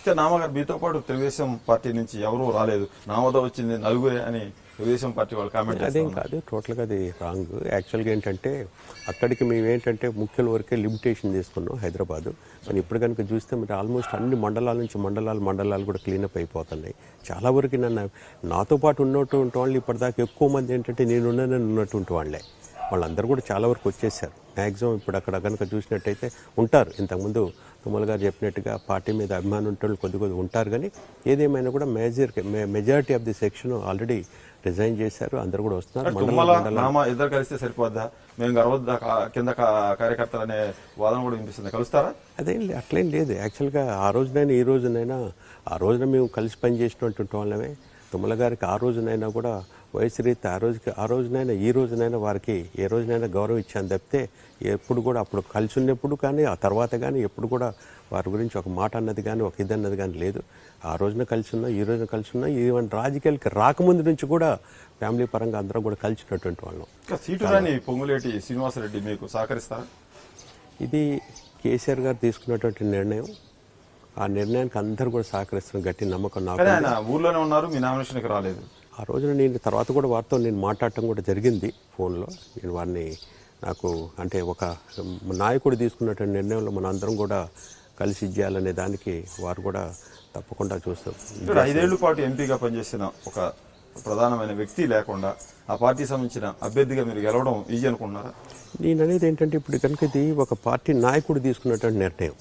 అయితే నామగారు మీతో పాటు తెలుగుదేశం పార్టీ నుంచి ఎవరూ రాలేదు నామదో వచ్చింది నలుగురే అని తెలుగుదేశం పార్టీ వాళ్ళు కామెంట్ అదేం చేస్తారు కాదు టోటల్గా అది రాంగ్ యాక్చువల్గా ఏంటంటే అక్కడికి మేము ఏంటంటే ముఖ్యుల వరకే లిమిటేషన్ తీసుకున్నాం హైదరాబాద్ కానీ ఇప్పుడు కనుక చూస్తే మరి ఆల్మోస్ట్ అన్ని మండలాల నుంచి మండలాలు మండలాలు కూడా క్లీనప్ అయిపోతున్నాయి చాలా వరకు నన్ను నాతో పాటు ఉన్నటువంటి వాళ్ళు ఇప్పటిదాకా ఎక్కువ మంది ఏంటంటే నేను ఉన్నానని ఉన్నటువంటి వాళ్ళే వాళ్ళందరూ కూడా చాలా వరకు వచ్చేసారు మ్యాక్సిమం ఇప్పుడు అక్కడ కనుక చూసినట్టయితే ఉంటారు ఇంతకుముందు తుమ్మల గారు చెప్పినట్టుగా పార్టీ మీద అభిమానం ఉంటే కొద్ది కొద్ది ఉంటారు కానీ ఏదేమైనా కూడా major majority of the section already resign చేశారు అందరూ కూడా వస్తున్నారు మండల తుమ్మల మండల నామ ఇద్దరు కలిస్తే సరిపోద్దా మేము గర్వద్దా కా- కింద కా- కార్యకర్తలు అనే వాదన కూడా వినిపిస్తుంది కలుస్తారా అదేం లే- అట్లేం లేదు యాక్చువల్గా ఆ రోజునైనా ఈ రోజునైనా ఆ రోజున మేము కలిసి పనిచేసినటువంటి వాళ్ళమే తుమ్మల గారికి ఆ రోజునైనా కూడా వయసు రీతి ఆ రోజుకి ఆ రోజునైనా ఈ రోజునైనా వారికి ఏ రోజునైనా గౌరవం ఇచ్చాను తప్పితే ఎప్పుడు కూడా అప్పుడు కలిసి ఉన్నప్పుడు కానీ ఆ తర్వాత కానీ ఎప్పుడు కూడా వారి గురించి ఒక మాట అన్నది కానీ ఒక ఇది అన్నది కానీ లేదు ఆ రోజున కలిసి ఉన్నా ఈ రోజున కలిసి ఉన్నా ఈవెన్ రాజకీయాలకి రాకముందు నుంచి కూడా ఫ్యామిలీ పరంగా అందరం కూడా కలిసినటువంటి వాళ్ళం ఇంకా సీటు రాని పొంగులేటి శ్రీనివాసరెడ్డి మీకు సహకరిస్తారా ఇది కేసీఆర్ గారు తీసుకున్నటువంటి నిర్ణయం ఆ నిర్ణయానికి అందరూ కూడా సహకరిస్తున్న గట్టి నమ్మకం నాకు కానీ ఆయన ఊర్లోనే ఉన్నారు మీ నామినేషన్కి రాలేదు ఆ రోజున నేను తర్వాత కూడా వారితో నేను మాట్లాడటం కూడా జరిగింది ఫోన్లో నేను వారిని నాకు అంటే ఒక నాయకుడు తీసుకున్నటువంటి నిర్ణయంలో మన అందరం కూడా కలిసి ఇచ్చేయాలనే దానికి వారు కూడా తప్పకుండా చూస్తాం ఇక్కడ ఐదేళ్ల పాటు ఎంపీగా పనిచేసిన ఒక ప్రధానమైన వ్యక్తి లేకుండా ఆ పార్టీ సంబంధించిన అభ్యర్థిగా మీరు గెలవడం ఈజీ అనుకుంటున్నారా నేను అనేది ఏంటంటే ఇప్పుడు కనుక ఇది ఒక పార్టీ నాయకుడు తీసుకున్నటువంటి నిర్ణయం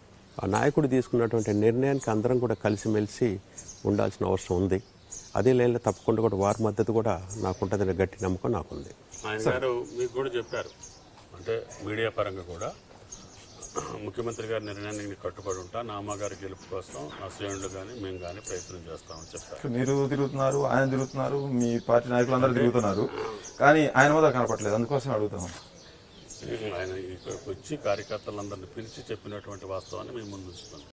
ఆ నాయకుడు తీసుకున్నటువంటి నిర్ణయానికి అందరం కూడా కలిసిమెలిసి ఉండాల్సిన అవసరం ఉంది అదే లైన్లో తప్పకుండా కూడా వారి మద్దతు కూడా నాకుంటుందనే గట్టి నమ్మకం నాకుంది ఆయన గారు మీకు కూడా చెప్పారు అంటే మీడియా పరంగా కూడా ముఖ్యమంత్రి గారి నిర్ణయానికి కట్టుబడి ఉంటా నా అమ్మగారి గెలుపు కోసం నా శ్రేణులు కానీ మేము కానీ ప్రయత్నం చేస్తామని చెప్పారు మీరు తిరుగుతున్నారు ఆయన తిరుగుతున్నారు మీ పార్టీ నాయకులందరూ తిరుగుతున్నారు కానీ ఆయన మీద కనపట్లేదు అందుకోసం అడుగుతాం ఆయన ఇక్కడికి వచ్చి కార్యకర్తలందరినీ పిలిచి చెప్పినటువంటి వాస్తవాన్ని మేము ముందు ఉంచుతాం